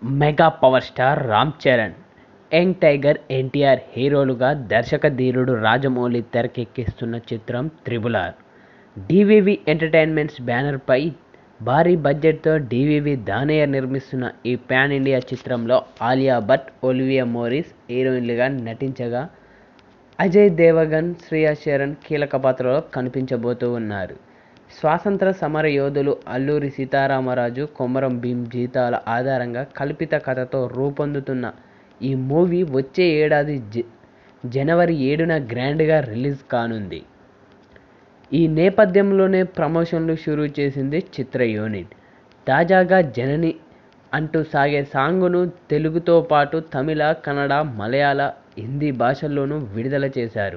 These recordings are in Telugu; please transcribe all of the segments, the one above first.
mega power star Ram Charan young tiger NTR హీరోలుగా దర్శక ధీరుడు రాజమౌళి తెరకెక్కిస్తున్న చిత్రం త్రిబుల్ ఆర్ డివివి ఎంటర్టైన్మెంట్స్ బ్యానర్పై భారీ బడ్జెట్తో డివివి దానయ్య నిర్మిస్తున్న ఈ పాన్ ఇండియా చిత్రంలో ఆలియా భట్ ఒలివియా మోరిస్ హీరోయిన్లుగా నటించగా అజయ్ దేవగన్ శ్రియా శరణ్ కీలక పాత్రలో కనిపించబోతూ ఉన్నారు స్వాతంత్ర సమర యోధులు అల్లూరి సీతారామరాజు కొమరం భీం జీతాల ఆధారంగా కల్పిత కథతో రూపొందుతున్న ఈ మూవీ వచ్చే ఏడాది జ జనవరి ఏడున గ్రాండ్గా రిలీజ్ కానుంది ఈ నేపథ్యంలోనే ప్రమోషన్లు షురూ చేసింది చిత్ర యూనిట్ తాజాగా జనని అంటూ సాగే సాంగును తెలుగుతో పాటు తమిళ కన్నడ మలయాళ హిందీ భాషల్లోనూ విడుదల చేశారు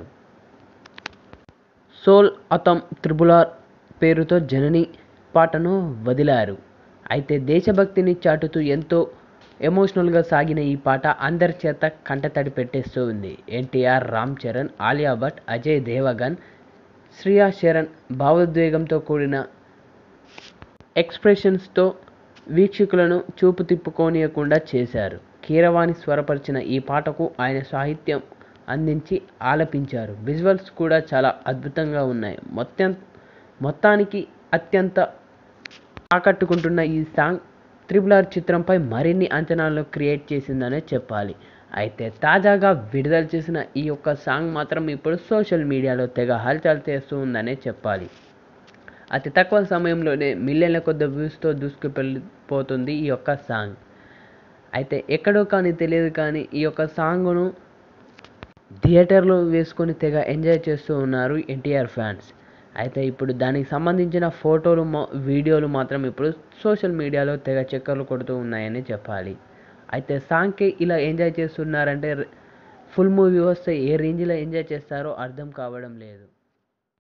సోల్ అతం త్రిబులార్ పేరుతో జనని పాటను వదిలారు అయితే దేశభక్తిని చాటుతూ ఎంతో ఎమోషనల్గా సాగిన ఈ పాట అందరి చేత కంటతడి పెట్టేస్తూ ఉంది ఎన్టీఆర్ రామ్ చరణ్ ఆలియా భట్ అజయ్ దేవగన్ శ్రియా శరణ్ భావోద్వేగంతో కూడిన ఎక్స్ప్రెషన్స్తో వీక్షకులను చూపు తిప్పుకోనియకుండా చేశారు కీరవాణి స్వరపరిచిన ఈ పాటకు ఆయన సాహిత్యం అందించి ఆలపించారు విజువల్స్ కూడా చాలా అద్భుతంగా ఉన్నాయి మొత్తం మొత్తానికి అత్యంత ఆకట్టుకుంటున్న ఈ సాంగ్ త్రిబుల్ ఆర్ చిత్రంపై మరిన్ని అంచనాలను క్రియేట్ చేసిందనే చెప్పాలి అయితే తాజాగా విడుదల చేసిన ఈ యొక్క సాంగ్ మాత్రం ఇప్పుడు సోషల్ మీడియాలో తెగ హల్చల్ చేస్తూ ఉందనే చెప్పాలి అతి తక్కువ సమయంలోనే మిలియన్ల కొద్ది వ్యూస్తో దూసుకుపోతుంది ఈ యొక్క సాంగ్ అయితే ఎక్కడో కానీ తెలియదు కానీ ఈ యొక్క సాంగ్ను థియేటర్లో వేసుకొని తెగ ఎంజాయ్ చేస్తూ ఉన్నారు ఎన్టీఆర్ ఫ్యాన్స్ అయితే ఇప్పుడు దానికి సంబంధించిన ఫోటోలు వీడియోలు మాత్రం ఇప్పుడు సోషల్ మీడియాలో తెగ చక్కర్లు కొడుతూ ఉన్నాయని చెప్పాలి అయితే సాంగ్కి ఇలా ఎంజాయ్ చేస్తున్నారంటే ఫుల్ మూవీ వస్తే ఏ రేంజ్లో ఎంజాయ్ చేస్తారో అర్థం కావడం లేదు